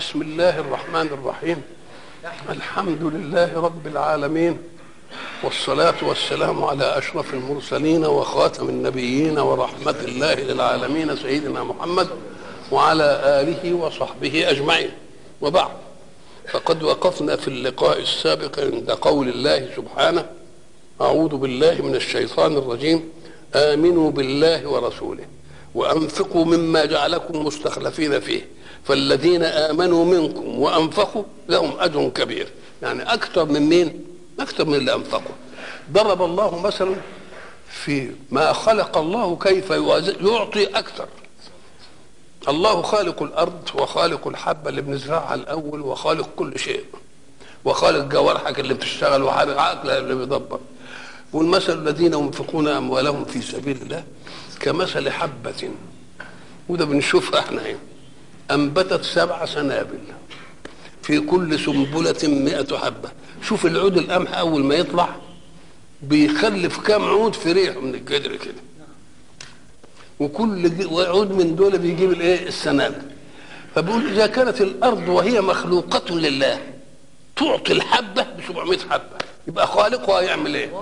بسم الله الرحمن الرحيم الحمد لله رب العالمين والصلاة والسلام على أشرف المرسلين وخاتم النبيين ورحمة الله للعالمين سيدنا محمد وعلى آله وصحبه أجمعين وبعد فقد وقفنا في اللقاء السابق عند قول الله سبحانه أعوذ بالله من الشيطان الرجيم آمنوا بالله ورسوله وأنفقوا مما جعلكم مستخلفين فيه فالذين آمنوا منكم وأنفقوا لهم أجر كبير يعني أكثر من مين؟ أكثر من اللي أنفقوا ضرب الله مثلا في ما خلق الله كيف يعطي أكثر الله خالق الأرض وخالق الحبة اللي بنزرعها الأول وخالق كل شيء وخالق جوارحك اللي بتشتغل وخالق عقلك اللي بيدبر والمثل الذين ينفقون أموالهم في سبيل الله كمثل حبة وده بنشوفها احنا ايه أنبتت سبع سنابل في كل سنبلة مئة حبة شوف العود القمح أول ما يطلع بيخلف كام عود في ريحه من الجدر كده وكل عود من دول بيجيب الايه السنابل فبيقول إذا كانت الأرض وهي مخلوقة لله تعطي الحبة ب 700 حبة يبقى خالقها يعمل ايه؟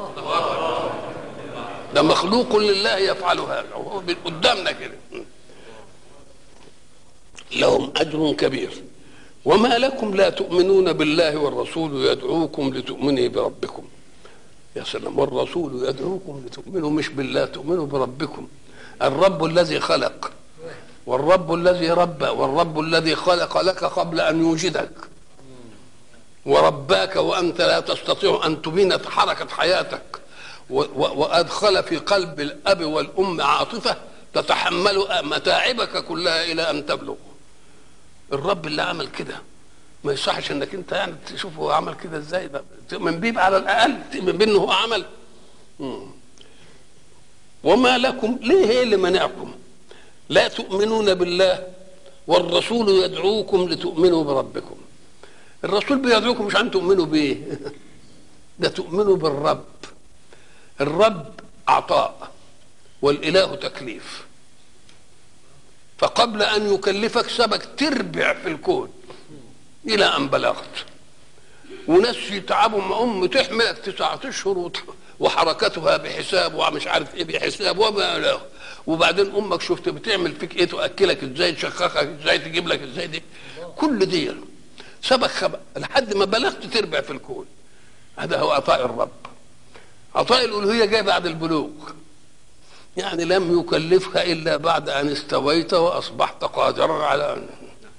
ده مخلوق لله يفعل هذا وهو قدامنا كده لهم اجر كبير وما لكم لا تؤمنون بالله والرسول يدعوكم لتؤمنوا بربكم يا سلام والرسول يدعوكم لتؤمنوا مش بالله تؤمنوا بربكم الرب الذي خلق والرب الذي ربى والرب الذي خلق لك قبل ان يوجدك ورباك وانت لا تستطيع ان تبين حركه حياتك وادخل في قلب الاب والام عاطفه تتحمل متاعبك كلها الى ان تبلغ الرب اللي عمل كده ما يصحش انك انت يعني تشوف هو عمل كده ازاي ده تؤمن بيه على الاقل تؤمن بيه انه هو عمل مم. وما لكم ليه ايه اللي منعكم لا تؤمنون بالله والرسول يدعوكم لتؤمنوا بربكم الرسول بيدعوكم مش عن تؤمنوا بيه ده تؤمنوا بالرب الرب عطاء والاله تكليف فقبل ان يكلفك سبك تربع في الكون الى ان بلغت وناس يتعبوا مع ام تحملك تسعة اشهر وحركتها بحساب ومش عارف ايه بحساب وما له وبعدين امك شفت بتعمل فيك ايه تاكلك ازاي تشخخك ازاي تجيب لك ازاي دي كل دي سبك خبأ لحد ما بلغت تربع في الكون هذا هو عطاء الرب عطاء الالوهيه جاي بعد البلوغ يعني لم يكلفها الا بعد ان استويت واصبحت قادرا على ان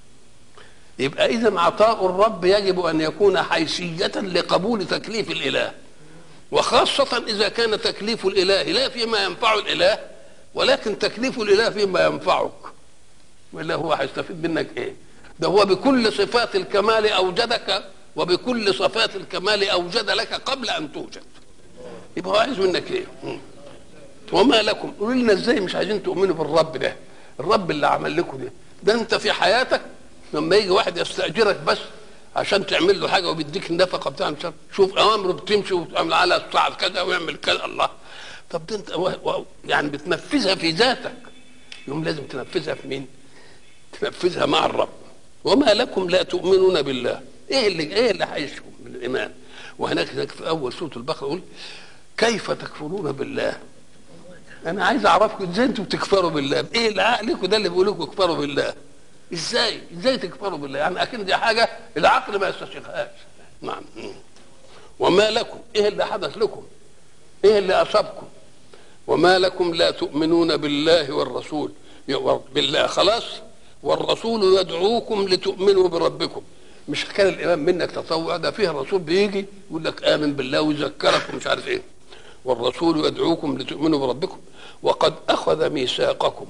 يبقى اذا عطاء الرب يجب ان يكون حيثيه لقبول تكليف الاله وخاصه اذا كان تكليف الاله لا فيما ينفع الاله ولكن تكليف الاله فيما ينفعك والا هو هيستفيد منك ايه ده هو بكل صفات الكمال اوجدك وبكل صفات الكمال اوجد لك قبل ان توجد يبقى هو عايز منك ايه وما لكم قولوا لنا ازاي مش عايزين تؤمنوا بالرب ده الرب اللي عمل لكم ده ده انت في حياتك لما يجي واحد يستاجرك بس عشان تعمل له حاجه وبيديك النفقه بتاع شوف اوامره بتمشي وتعمل على الساعه كذا ويعمل كذا الله طب ده انت يعني بتنفذها في ذاتك يوم لازم تنفذها في مين؟ تنفذها مع الرب وما لكم لا تؤمنون بالله ايه اللي ايه اللي هيشكم من الايمان وهناك هناك في اول سوره البقره يقول كيف تكفرون بالله انا عايز اعرفكم ازاي انتم بتكفروا بالله ايه اللي عقلكم ده اللي بيقول لكم اكفروا بالله ازاي ازاي تكفروا بالله يعني اكيد دي حاجه العقل ما يستشيخهاش نعم وما لكم ايه اللي حدث لكم ايه اللي اصابكم وما لكم لا تؤمنون بالله والرسول بالله خلاص والرسول يدعوكم لتؤمنوا بربكم مش كان الامام منك تطوع ده فيه الرسول بيجي يقول لك امن بالله ويذكرك ومش عارف ايه والرسول يدعوكم لتؤمنوا بربكم وقد اخذ ميثاقكم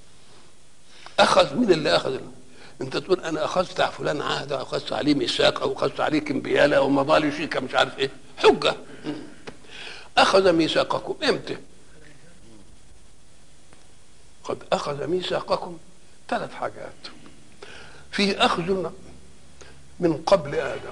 اخذ مين اللي اخذ انت تقول انا اخذت على فلان عهد او اخذت عليه ميثاق او اخذت عليه كمبياله او مضى لي شيكه مش عارف ايه حجه اخذ ميثاقكم امتى قد اخذ ميثاقكم ثلاث حاجات في اخذ من قبل ادم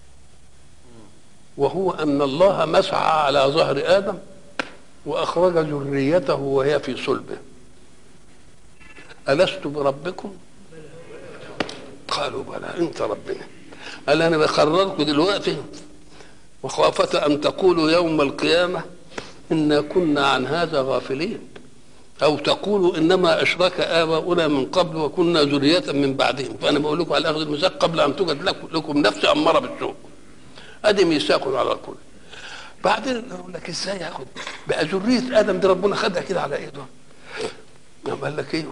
وهو ان الله مسعى على ظهر ادم واخرج ذريته وهي في صلبه الست بربكم قالوا بلى انت ربنا قال انا بقرركم دلوقتي وخافة ان تقولوا يوم القيامة انا كنا عن هذا غافلين او تقولوا انما اشرك اباؤنا من قبل وكنا ذرية من بعدهم فانا بقول لكم على اخذ الميثاق قبل ان توجد لكم نفس امارة بالسوء ادي ميثاق على الكل بعدين يقول لك ازاي ياخد بقى ذريه ادم دي ربنا خدها كده على ايده قال لك ايوه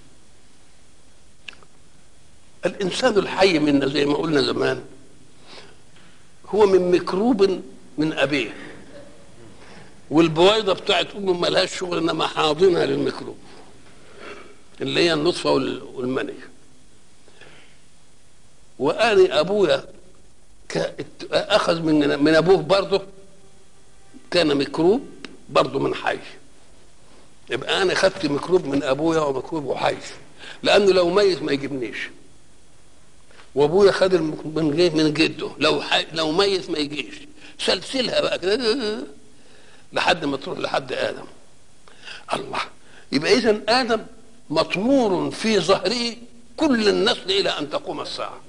الانسان الحي منا زي ما قلنا زمان هو من ميكروب من ابيه والبويضه بتاعت امه ملهاش شغل انما حاضنها للميكروب اللي هي النطفه والمني واني ابويا اخذ من من ابوه برضه كان ميكروب برضه من حي يبقى انا خدت ميكروب من ابويا وميكروب حي لانه لو ميت ما يجيبنيش وابويا خد من من جده لو حي لو ميت ما يجيش سلسلها بقى كده لحد ما تروح لحد ادم الله يبقى اذا ادم مطمور في ظهره كل النسل الى ان تقوم الساعه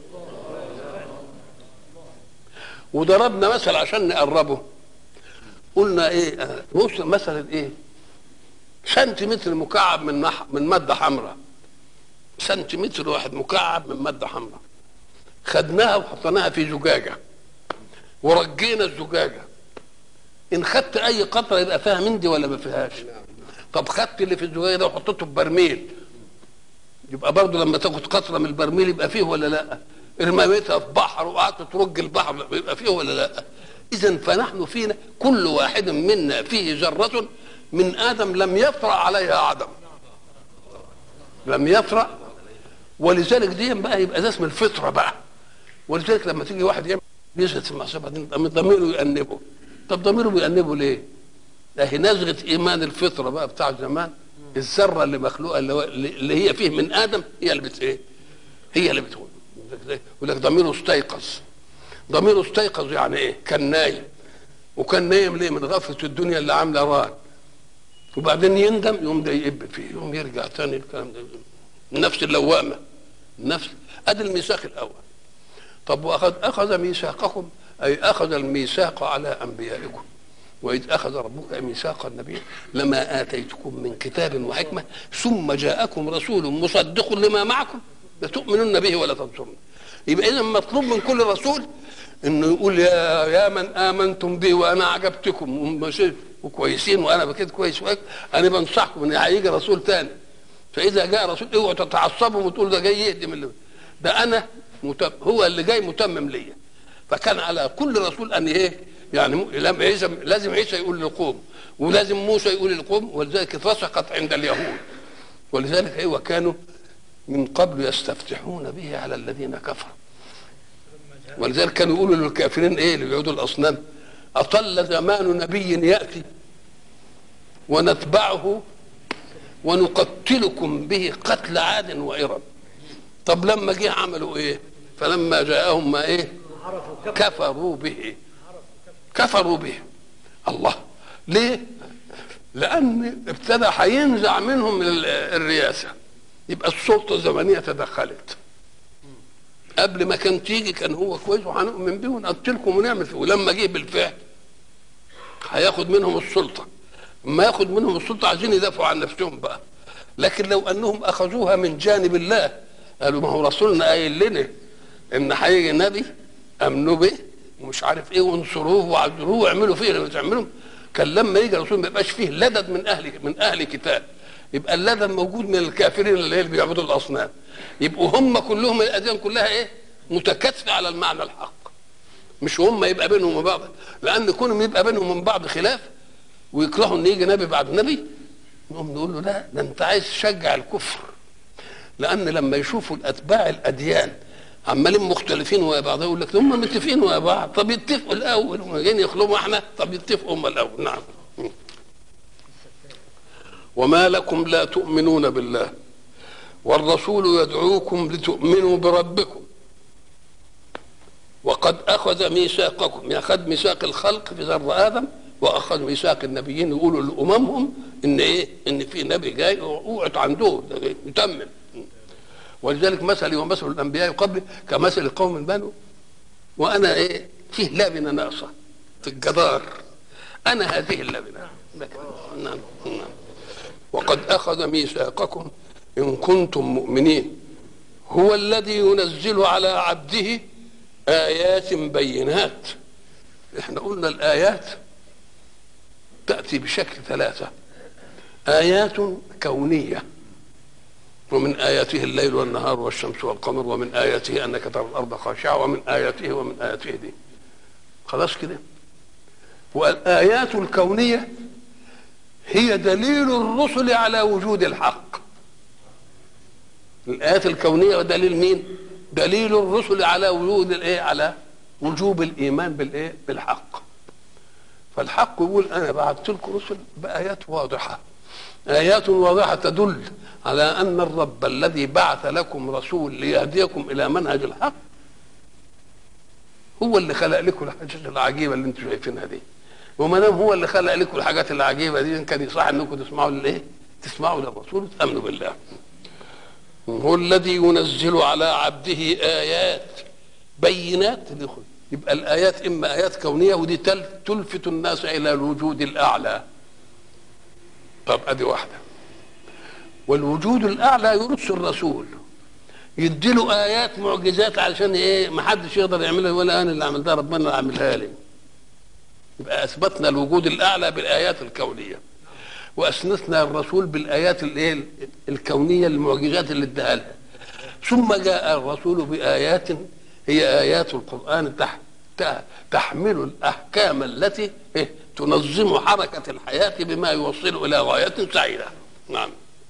وضربنا مثل عشان نقربه قلنا ايه مثلا ايه سنتيمتر مكعب من مح من ماده حمراء سنتيمتر واحد مكعب من ماده حمراء خدناها وحطيناها في زجاجه ورجينا الزجاجه ان خدت اي قطره يبقى فيها من دي ولا ما فيهاش طب خدت اللي في الزجاجه ده وحطيته في برميل يبقى برضه لما تاخد قطره من البرميل يبقى فيه ولا لا رميتها في بحر وقعدت ترج البحر يبقى فيه ولا لا اذا فنحن فينا كل واحد منا فيه ذره من ادم لم يطرا عليها عدم لم يطرا ولذلك دي بقى يبقى ده اسم الفطره بقى ولذلك لما تيجي واحد يعمل يزهد في المعصيه بعدين ضميره يأنبه طب ضميره بيأنبه ليه؟ اهي نزغه ايمان الفطره بقى بتاع زمان الذره اللي مخلوقه اللي, اللي هي فيه من ادم هي اللي بت ايه؟ هي اللي بتقول يقول لك ضميره استيقظ ضميره استيقظ يعني ايه؟ كان نايم وكان نايم ليه؟ من غفله الدنيا اللي عامله ران وبعدين يندم يقوم ده يقب فيه يقوم يرجع تاني الكلام ده النفس اللوامه النفس ادي الميثاق الاول طب واخذ اخذ ميثاقكم اي اخذ الميثاق على انبيائكم واذ اخذ ربك ميثاق النبي لما اتيتكم من كتاب وحكمه ثم جاءكم رسول مصدق لما معكم لتؤمنن به ولا تنصرن يبقى اذا مطلوب من كل رسول انه يقول يا يا من امنتم بي وانا عجبتكم وكويسين وانا بكده كويس انا بنصحكم ان هيجي رسول تاني فاذا جاء رسول اوعوا تتعصبوا وتقولوا ده جاي يهدم اللي ده انا متم هو اللي جاي متمم ليا فكان على كل رسول ان ايه يعني عيسى لازم عيسى يقول للقوم ولازم موسى يقول للقوم ولذلك اترسخت عند اليهود ولذلك ايوه كانوا من قبل يستفتحون به على الذين كفروا ولذلك كانوا يقولوا للكافرين ايه اللي بيعبدوا الاصنام اطل زمان نبي ياتي ونتبعه ونقتلكم به قتل عاد وإرم طب لما جه عملوا ايه فلما جاءهم ما ايه كفروا به كفروا به الله ليه لان ابتدى هينزع منهم الرئاسه يبقى السلطه الزمنيه تدخلت قبل ما كان تيجي كان هو كويس وهنؤمن بيه ونقتلكم ونعمل فيه ولما جه بالفعل هياخد منهم السلطه ما ياخد منهم السلطه عايزين يدافعوا عن نفسهم بقى لكن لو انهم اخذوها من جانب الله قالوا ما هو رسولنا قايل لنا ان هيجي نبي امنوا به ومش عارف ايه وانصروه وعذروه واعملوا فيه اللي بتعملوا كان لما يجي رسول ما يبقاش فيه لدد من اهل من اهل كتاب يبقى اللدد موجود من الكافرين اللي, اللي بيعبدوا الاصنام يبقوا هم كلهم الاديان كلها ايه متكاتفه على المعنى الحق مش هم يبقى بينهم وبين بعض لان كونهم يبقى بينهم وبين بعض خلاف ويكرهوا ان يجي نبي بعد نبي نقوم نقول له لا ده انت عايز تشجع الكفر لان لما يشوفوا الاتباع الاديان عمالين مختلفين ويا بعض يقول لك هم متفقين ويا بعض طب يتفقوا الاول هم جايين يخلوهم احنا طب يتفقوا هم الاول نعم وما لكم لا تؤمنون بالله والرسول يدعوكم لتؤمنوا بربكم وقد اخذ ميثاقكم اخذ ميثاق الخلق في ذر ادم واخذ ميثاق النبيين يقولوا لاممهم ان ايه ان في نبي جاي اوعوا عنده يتمم ولذلك مثلي ومثل الانبياء قبلي كمثل قوم بنو وانا ايه فيه لبنه ناقصه في الجدار انا هذه اللبنه نعم نعم وقد اخذ ميثاقكم ان كنتم مؤمنين هو الذي ينزل على عبده ايات بينات احنا قلنا الايات تاتي بشكل ثلاثه ايات كونيه ومن آياته الليل والنهار والشمس والقمر ومن آياته أنك ترى الأرض خاشعة ومن آياته ومن آياته دي خلاص كده والآيات الكونية هي دليل الرسل على وجود الحق الآيات الكونية ودليل مين؟ دليل الرسل على وجود الإيه؟ على وجوب الإيمان بالإيه؟ بالحق فالحق يقول أنا بعثت لكم رسل بآيات واضحة آيات واضحة تدل على أن الرب الذي بعث لكم رسول ليهديكم إلى منهج الحق هو اللي خلق لكم الحاجات العجيبة اللي انتم شايفينها دي وما دام هو اللي خلق لكم الحاجات العجيبة دي كان يصح انكم تسمعوا للايه؟ تسمعوا للرسول وتأمنوا بالله هو الذي ينزل على عبده آيات بينات يبقى الآيات إما آيات كونية ودي تلفت الناس إلى الوجود الأعلى طب ادي واحده والوجود الاعلى يرس الرسول يديله ايات معجزات علشان ايه ما حدش يقدر يعملها ولا انا اللي عملتها ربنا اللي عملها لي يبقى اثبتنا الوجود الاعلى بالايات الكونيه واسنسنا الرسول بالايات الايه الكونيه المعجزات اللي اداها لها ثم جاء الرسول بايات هي ايات القران تحت تحمل الاحكام التي إيه تنظم حركة الحياة بما يوصل إلى غاية سعيدة نعم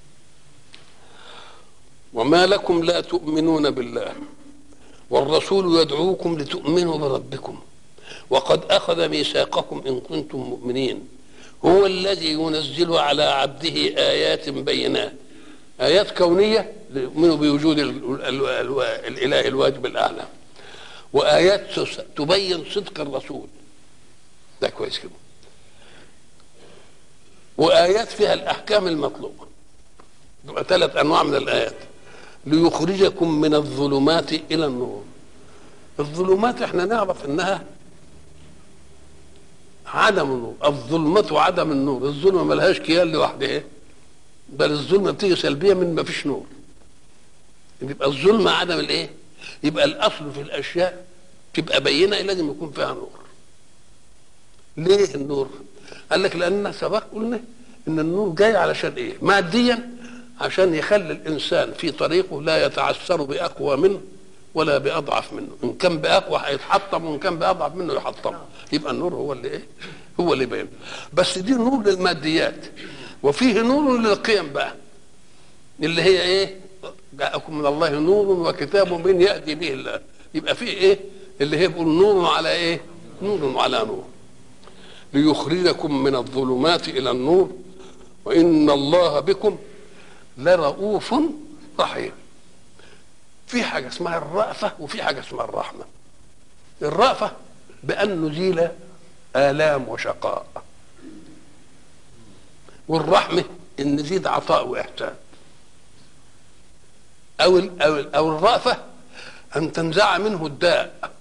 وما لكم لا تؤمنون بالله والرسول يدعوكم لتؤمنوا بربكم وقد أخذ ميثاقكم إن كنتم مؤمنين هو الذي ينزل على عبده آيات بينات آيات كونية ليؤمنوا بوجود الإله الواجب الأعلى وآيات تبين صدق الرسول ده كويس كده وآيات فيها الأحكام المطلوبة يبقى ثلاث أنواع من الآيات ليخرجكم من الظلمات إلى النور الظلمات احنا نعرف انها عدم النور الظلمة عدم النور الظلمة ملهاش كيان لوحدها بل الظلمة بتيجي سلبية من ما فيش نور يبقى الظلمة عدم الايه يبقى الأصل في الأشياء تبقى بينة لازم يكون فيها نور ليه النور قال لك لان سبق قلنا ان النور جاي علشان ايه ماديا عشان يخلي الانسان في طريقه لا يتعثر باقوى منه ولا باضعف منه ان كان باقوى هيتحطم وان كان باضعف منه يحطم يبقى النور هو اللي ايه هو اللي بين بس دي نور للماديات وفيه نور للقيم بقى اللي هي ايه جاءكم من الله نور وكتاب من ياتي به الله يبقى فيه ايه اللي هي بيقول نور على ايه نور على نور ليخرجكم من الظلمات الى النور وان الله بكم لرؤوف رحيم في حاجه اسمها الرأفه وفي حاجه اسمها الرحمه الرأفه بان نزيل الام وشقاء والرحمه ان نزيد عطاء واحسان او او او الرأفه ان تنزع منه الداء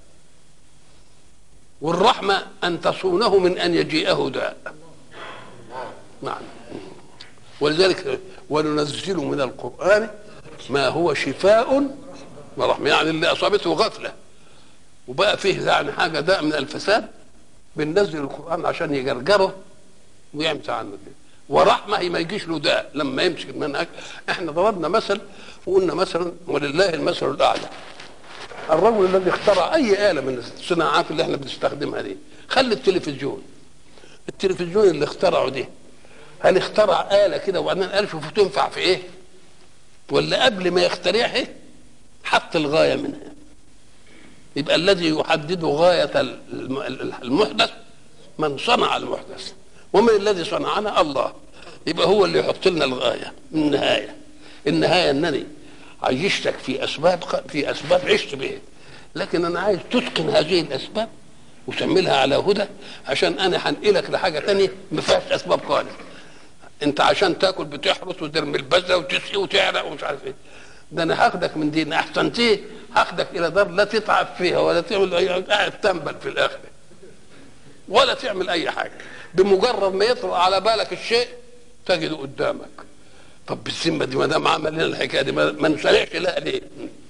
والرحمة أن تصونه من أن يجيئه داء نعم ولذلك وننزل من القرآن ما هو شفاء ورحمة يعني اللي أصابته غفلة وبقى فيه يعني حاجة داء من الفساد بننزل القرآن عشان يجرجره ويمسح عنه كده ورحمة ما يجيش له داء لما يمسك المنهج احنا ضربنا مثل وقلنا مثلا ولله المثل الأعلى الرجل الذي اخترع اي اله من الصناعات اللي احنا بنستخدمها دي خلي التلفزيون التلفزيون اللي اخترعه دي هل اخترع اله كده وبعدين قال شوفوا تنفع في ايه ولا قبل ما يخترعها حط الغايه منها يبقى الذي يحدد غايه المحدث من صنع المحدث ومن الذي صنعنا الله يبقى هو اللي يحط لنا الغايه النهايه النهايه انني عيشتك في اسباب في اسباب عشت بها لكن انا عايز تتقن هذه الاسباب وتعملها على هدى عشان انا هنقلك لحاجه تانية ما فيهاش اسباب خالص انت عشان تاكل بتحرس وترمي البذره وتسقي وتعرق ومش عارف ايه ده انا هاخدك من دين احسنتيه هاخدك الى دار لا تتعب فيها ولا تعمل اي قاعد تنبل في الاخره ولا تعمل اي حاجه بمجرد ما يطرأ على بالك الشيء تجده قدامك طب بالذمه دي ما دام عمل لنا الحكايه دي ما نسرعش لها ليه؟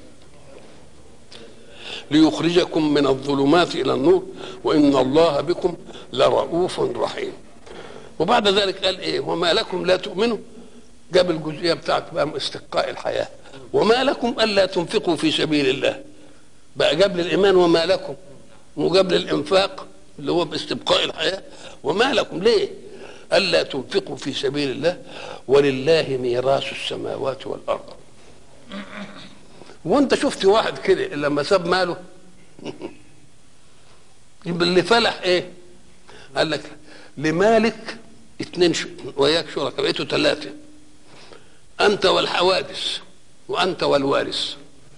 ليخرجكم من الظلمات الى النور وان الله بكم لرؤوف رحيم وبعد ذلك قال ايه وما لكم لا تؤمنوا جاب الجزئيه بتاعت بقى استقاء الحياه وما لكم الا تنفقوا في سبيل الله بقى جاب للايمان وما لكم وجاب للانفاق اللي هو باستبقاء الحياه وما لكم ليه الا تنفقوا في سبيل الله ولله ميراث السماوات والارض وانت شفت واحد كده لما ساب ماله يبقى اللي فلح ايه قال لك لمالك اثنين ش... وياك شركاء بقيتوا ثلاثه انت والحوادث وانت والوارث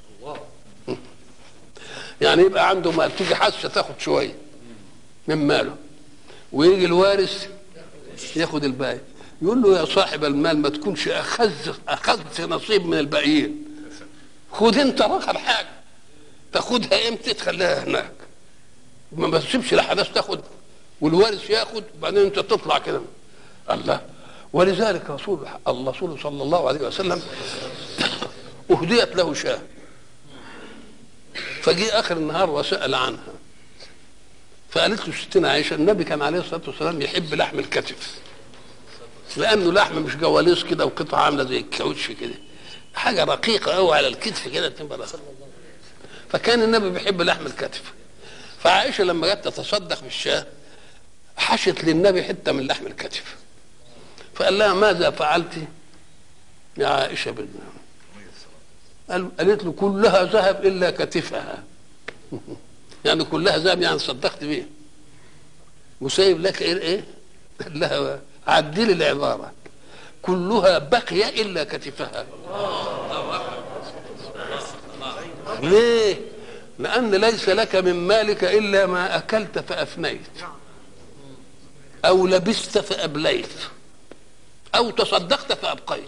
يعني يبقى عنده مال تيجي حاسه تاخد شويه من ماله ويجي الوارث ياخد الباقي يقول له يا صاحب المال ما تكونش اخذت اخذت نصيب من الباقيين خد انت رقم حاجه تاخدها امتى تخليها هناك ما تسيبش لحدث تاخد والوارث ياخد وبعدين انت تطلع كده الله ولذلك رسول الرسول صلى الله عليه وسلم اهديت له شاه فجاء اخر النهار وسال عنها فقالت له ستنا عائشه النبي كان عليه الصلاه والسلام يحب لحم الكتف لانه لحم مش جواليس كده وقطعه عامله زي الكاوتش كده حاجه رقيقه قوي على الكتف كده تبقى فكان النبي بيحب لحم الكتف فعائشه لما جت تتصدق بالشاه حشت للنبي حته من لحم الكتف فقال لها ماذا فعلت يا عائشه بالله قال قالت له كلها ذهب الا كتفها يعني كلها ذهب يعني صدقت بيه وسايب لك ايه ايه قال لها عدل العباره كلها بقي الا كتفها ليه لان ليس لك من مالك الا ما اكلت فافنيت او لبست فابليت او تصدقت فابقيت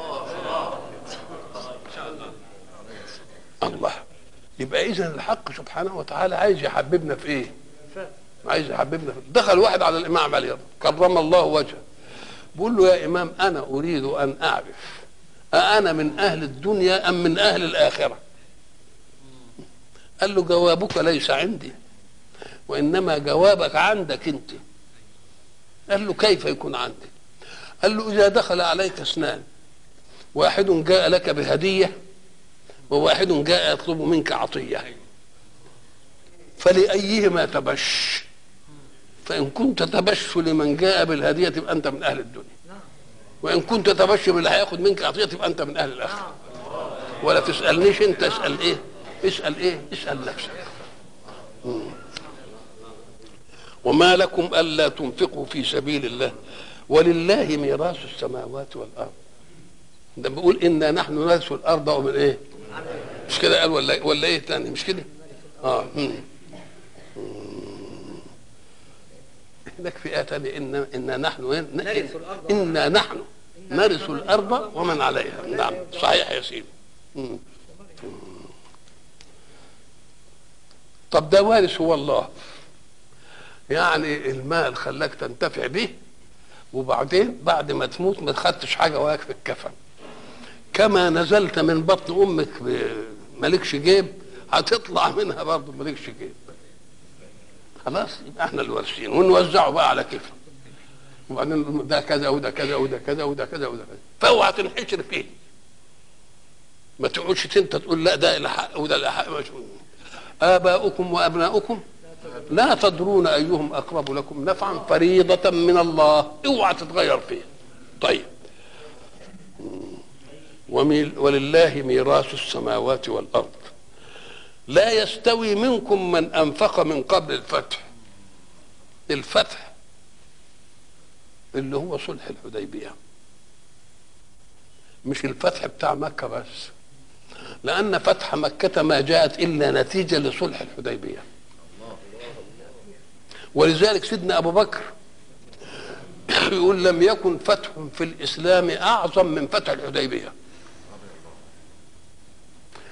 الله يبقى اذا الحق سبحانه وتعالى عايز يحببنا في ايه عايز يحببنا في دخل واحد على الامام علي كرم الله وجهه بيقول له يا امام انا اريد ان اعرف أأنا من أهل الدنيا أم من أهل الآخرة قال له جوابك ليس عندي وإنما جوابك عندك أنت قال له كيف يكون عندي قال له إذا دخل عليك اثنان واحد جاء لك بهدية وواحد جاء يطلب منك عطية فلأيهما تبش فإن كنت تبش لمن جاء بالهدية تبقى أنت من أهل الدنيا وإن كنت تبش باللي هياخد منك عطية تبقى أنت من أهل الآخرة ولا تسألنيش أنت اسأل إيه اسأل إيه اسأل نفسك وما لكم ألا تنفقوا في سبيل الله ولله ميراث السماوات والأرض ده بيقول إنا نحن نرث الأرض ومن إيه مش كده قال ولا ولا إيه تاني مش كده آه مم. هناك في آية تانية إن إنا نحن نرث الأرض. إنا نحن نرث الأرض ومن عليها نعم صحيح يا سيدي مم. طب ده وارث هو الله يعني المال خلاك تنتفع به وبعدين بعد ما تموت ما خدتش حاجه وياك في الكفن كما نزلت من بطن امك ب- مالكش جيب هتطلع منها برضه مالكش جيب خلاص يبقى احنا الوارثين ونوزعه بقى على كيفنا وبعدين ده كذا وده كذا وده كذا وده كذا وده كذا فاوعى تنحشر فيه ما تقعدش انت تقول لا ده الحق وده الحق مش آباؤكم وأبناؤكم لا تدرون أيهم أقرب لكم نفعا فريضة من الله اوعى تتغير فيه طيب وميل- ولله ميراث السماوات والأرض لا يستوي منكم من أنفق من قبل الفتح الفتح اللي هو صلح الحديبية مش الفتح بتاع مكة بس لأن فتح مكة ما جاءت إلا نتيجة لصلح الحديبية ولذلك سيدنا أبو بكر يقول لم يكن فتح في الإسلام أعظم من فتح الحديبية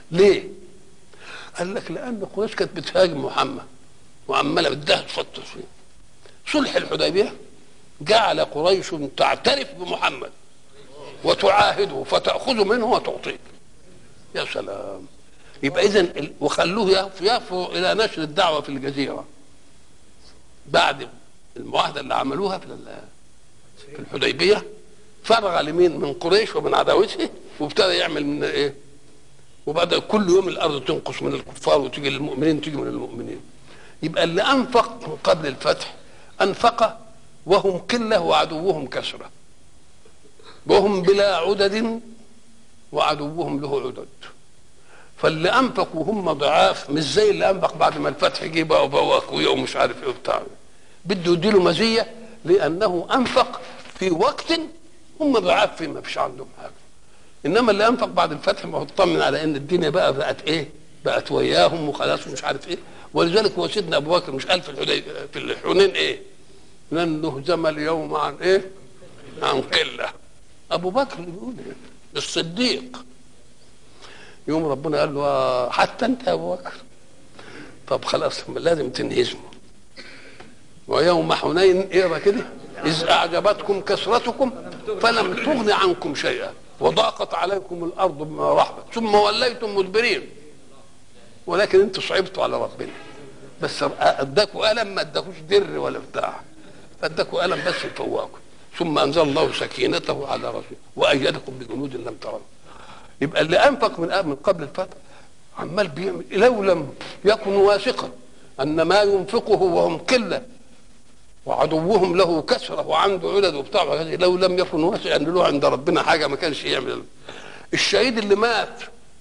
ليه؟ قال لك لان قريش كانت بتهاجم محمد وعماله بدها تفتش فيه صلح الحديبيه جعل قريش تعترف بمحمد وتعاهده فتأخذ منه وتعطيه يا سلام يبقى اذا وخلوه يفرغ الى نشر الدعوه في الجزيره بعد المعاهده اللي عملوها في في الحديبيه فرغ لمين من قريش ومن عداوته وابتدى يعمل من ايه وبدا كل يوم الارض تنقص من الكفار وتيجي للمؤمنين تيجي من المؤمنين يبقى اللي انفق من قبل الفتح انفق وهم قله وعدوهم كثره وهم بلا عدد وعدوهم له عدد فاللي انفق وهم ضعاف مش زي اللي انفق بعد ما الفتح جه بقى وبواكويه ومش عارف ايه وبتاع بده يديله مزيه لانه انفق في وقت هم ضعاف فيه ما فيش عندهم حاجه انما اللي انفق بعد الفتح ما هو اطمن على ان الدنيا بقى بقت ايه بقت وياهم وخلاص ومش عارف ايه ولذلك هو سيدنا ابو بكر مش قال في الحديبيه في الحنين ايه لن نهزم اليوم عن ايه عن قله ابو بكر اللي بيقول ايه الصديق يوم ربنا قال له حتى انت يا ابو بكر طب خلاص لازم تنهزموا ويوم حنين اقرا كده اذ اعجبتكم كثرتكم فلم تغن عنكم شيئا وضاقت عليكم الارض بما رحبت ثم وليتم مدبرين ولكن انتم صعبتوا على ربنا بس اداكوا الم ما اداكوش در ولا بتاع فاداكوا الم بس يفوقكم ثم انزل الله سكينته على رسوله وايدكم بجنود لم تروا يبقى اللي انفق من من قبل الفتح عمال بيعمل لو لم يكن واثقا ان ما ينفقه وهم قله وعدوهم له كثره وعنده عدد وبتاع لو لم يكن واثقا ان له عند ربنا حاجه ما كانش يعمل الشهيد اللي مات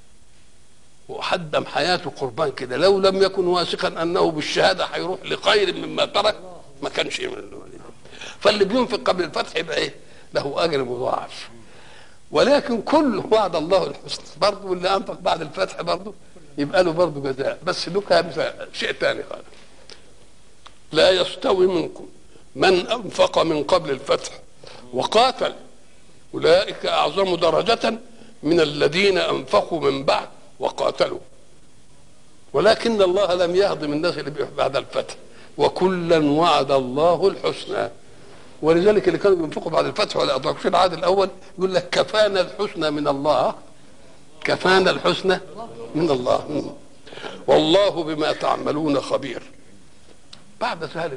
وحدم حياته قربان كده لو لم يكن واثقا انه بالشهاده هيروح لخير مما ترك ما كانش يعمل فاللي بينفق قبل الفتح يبقى ايه؟ له اجر مضاعف ولكن كل وعد الله الحسنى برضه واللي انفق بعد الفتح برضه يبقى له برضه جزاء بس له شيء ثاني خالص لا يستوي منكم من انفق من قبل الفتح وقاتل اولئك اعظم درجه من الذين انفقوا من بعد وقاتلوا ولكن الله لم يهضم الناس اللي بعد الفتح وكلا وعد الله الحسنى ولذلك اللي كانوا بينفقوا بعد الفتح ولا ادركوش العهد الاول يقول لك كفانا الحسنى من الله كفانا الحسنى من الله والله بما تعملون خبير بعد ذلك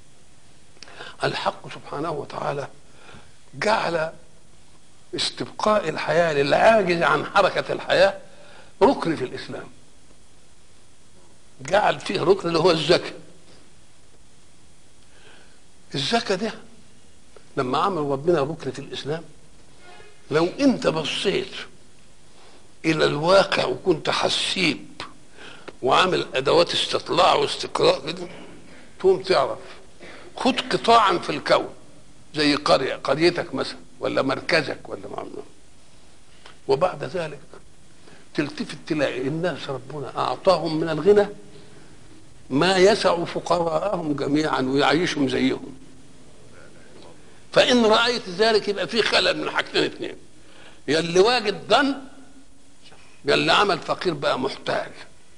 الحق سبحانه وتعالى جعل استبقاء الحياة للعاجز عن حركة الحياة ركن في الإسلام جعل فيه ركن اللي هو الزكاة الزكاة ده لما عمل ربنا ركن في الإسلام لو أنت بصيت إلى الواقع وكنت حسيب وعامل أدوات استطلاع واستقراء كده تقوم تعرف خد قطاعا في الكون زي قرية قريتك مثلا ولا مركزك ولا معنا وبعد ذلك تلتفت تلاقي الناس ربنا أعطاهم من الغنى ما يسع فقراءهم جميعا ويعيشهم زيهم فإن رأيت ذلك يبقى في خلل من حاجتين اثنين يا اللي واجد ضن يا اللي عمل فقير بقى محتاج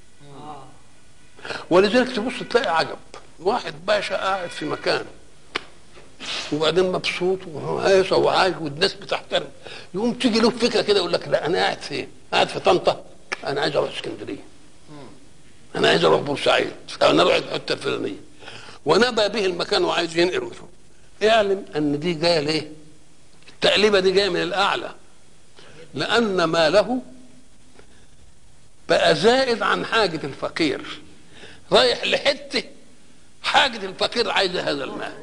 ولذلك تبص تلاقي عجب واحد باشا قاعد في مكان وبعدين مبسوط وهيصة وعايش والناس بتحترم يقوم تيجي له فكره كده يقول لك لا انا قاعد فين؟ قاعد في طنطا انا عايز اروح اسكندريه انا عايز اروح بورسعيد انا اروح الحته الفلانيه ونبى به المكان وعايز ينقل اعلم ان دي جايه ليه؟ التقليبه دي جايه من الاعلى لان ماله بقى زائد عن حاجه الفقير رايح لحته حاجه الفقير عايزه هذا المال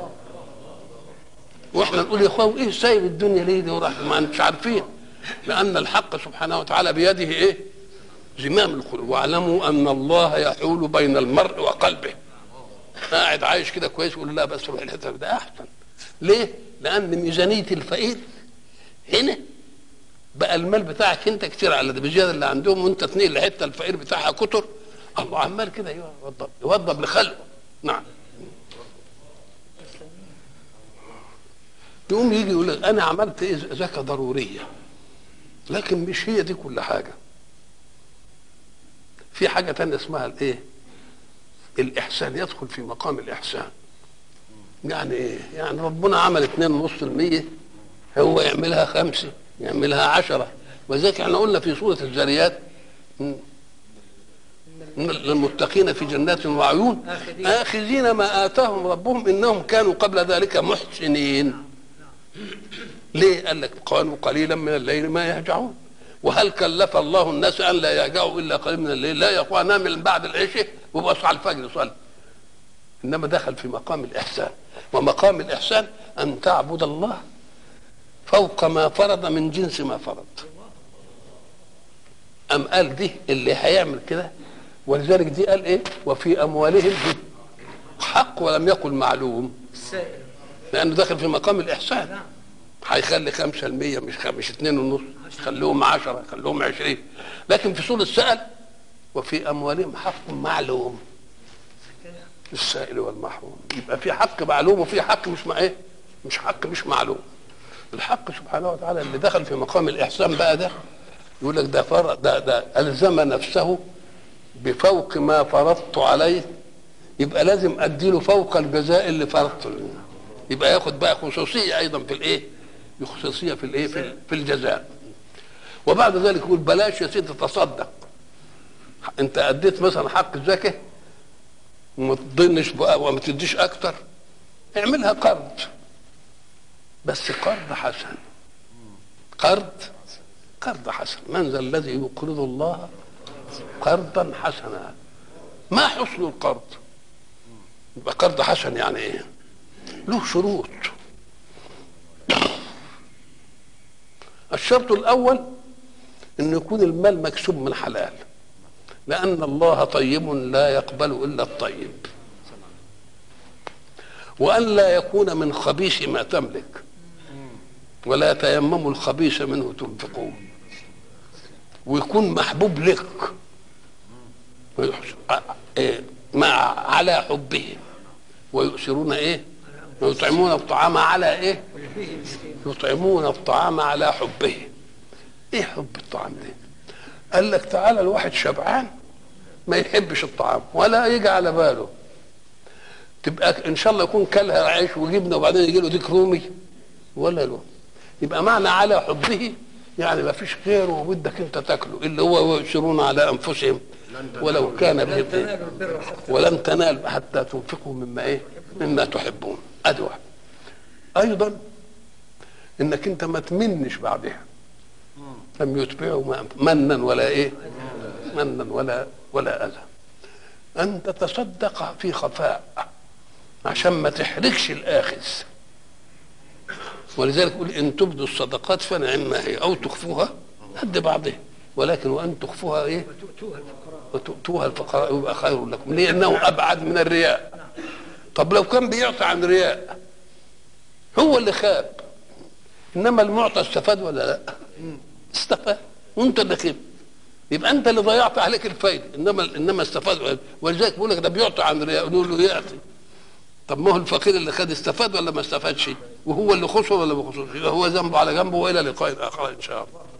واحنا نقول يا اخوان ايه سايب الدنيا ليه دي وراح ما مش عارفين لان الحق سبحانه وتعالى بيده ايه زمام القلوب واعلموا ان الله يحول بين المرء وقلبه قاعد عايش كده كويس يقول لا بس روح الحته ده احسن ليه لان ميزانيه الفقير هنا بقى المال بتاعك انت كتير على ده بزياده اللي عندهم وانت تنقل الحته الفقير بتاعها كتر الله عمال كده يوضب يوضب لخلقه نعم يقوم يجي يقول لك انا عملت ايه زكاه ضروريه لكن مش هي دي كل حاجه في حاجه تانية اسمها الايه الاحسان يدخل في مقام الاحسان يعني ايه يعني ربنا عمل 2.5% هو يعملها خمسة يعملها عشرة وذلك احنا قلنا في سورة الذاريات م- إن للمتقين في جنات وعيون آخذين. آخذين ما آتاهم ربهم إنهم كانوا قبل ذلك محسنين ليه قال لك قالوا قليلا من الليل ما يهجعون وهل كلف الله الناس ان لا يهجعوا الا قليلا من الليل لا يا اخوان نام من بعد العشاء وبص على الفجر صلي انما دخل في مقام الاحسان ومقام الاحسان ان تعبد الله فوق ما فرض من جنس ما فرض ام قال دي اللي هيعمل كده ولذلك دي قال ايه وفي اموالهم حق ولم يقل معلوم السائل لانه داخل في مقام الاحسان نعم هيخلي 5% مش خ- مش 2 ونص خلوهم 10 خلوهم 20 لكن في سورة سأل وفي أموالهم حق معلوم للسائل والمحروم يبقى في حق معلوم وفي حق مش مع ايه مش حق مش معلوم الحق سبحانه وتعالى اللي دخل في مقام الإحسان بقى ده يقول لك ده فرض ده ده ألزم نفسه بفوق ما فرضت عليه يبقى لازم اديله فوق الجزاء اللي فرضته له. يبقى ياخد بقى خصوصيه ايضا في الايه؟ خصوصيه في الايه؟ في, في الجزاء. وبعد ذلك يقول بلاش يا سيدي تصدق. انت اديت مثلا حق الزكاه وما تضنش بقى وما تديش اكتر اعملها قرض بس قرض حسن قرض قرض حسن من ذا الذي يقرض الله قرضا حسنا ما حسن القرض يبقى قرض حسن يعني ايه له شروط الشرط الاول ان يكون المال مكسوب من حلال لان الله طيب لا يقبل الا الطيب وان لا يكون من خبيث ما تملك ولا تيمموا الخبيث منه تنفقون ويكون محبوب لك ويحس- ع- إيه، مع على حبه ويؤثرون ايه ويطعمون الطعام على ايه فيه مسكين يطعمون الطعام على حبه ايه حب الطعام ده قال لك تعالى الواحد شبعان ما يحبش الطعام ولا يجي على باله تبقى ان شاء الله يكون كلها عيش وجبنه وبعدين يجي له ديك رومي ولا له يبقى معنى على حبه يعني ما فيش غيره وبدك انت تاكله اللي هو ويؤثرون على انفسهم ولو كان لن بهم تنالوا البر حتى ولن تنال حتى تنفقوا مما ايه مما تحبون ادي واحد ايضا انك انت ما تمنش بعدها لم يتبعوا ما- منا ولا ايه منا ولا ولا اذى ان تتصدق في خفاء عشان ما تحرجش الاخذ ولذلك يقول ان تبدوا الصدقات فنعم ما هي او تخفوها قد بعضها ولكن وان تخفوها ايه وتؤتوها الفقراء وتؤتوها الفقراء يبقى خير لكم لانه ابعد من الرياء طب لو كان بيعطي عن رياء هو اللي خاب انما المعطى استفاد ولا لا استفاد وانت اللي خيب يبقى انت اللي ضيعت عليك الفايده انما انما استفاد ولذلك بيقول لك ده بيعطي عن رياء نقول له يعطي طب ما هو الفقير اللي خد استفاد ولا ما استفادش وهو اللي خسر ولا ما خسرش يبقى هو ذنبه على جنبه والى لقاء اخر ان شاء الله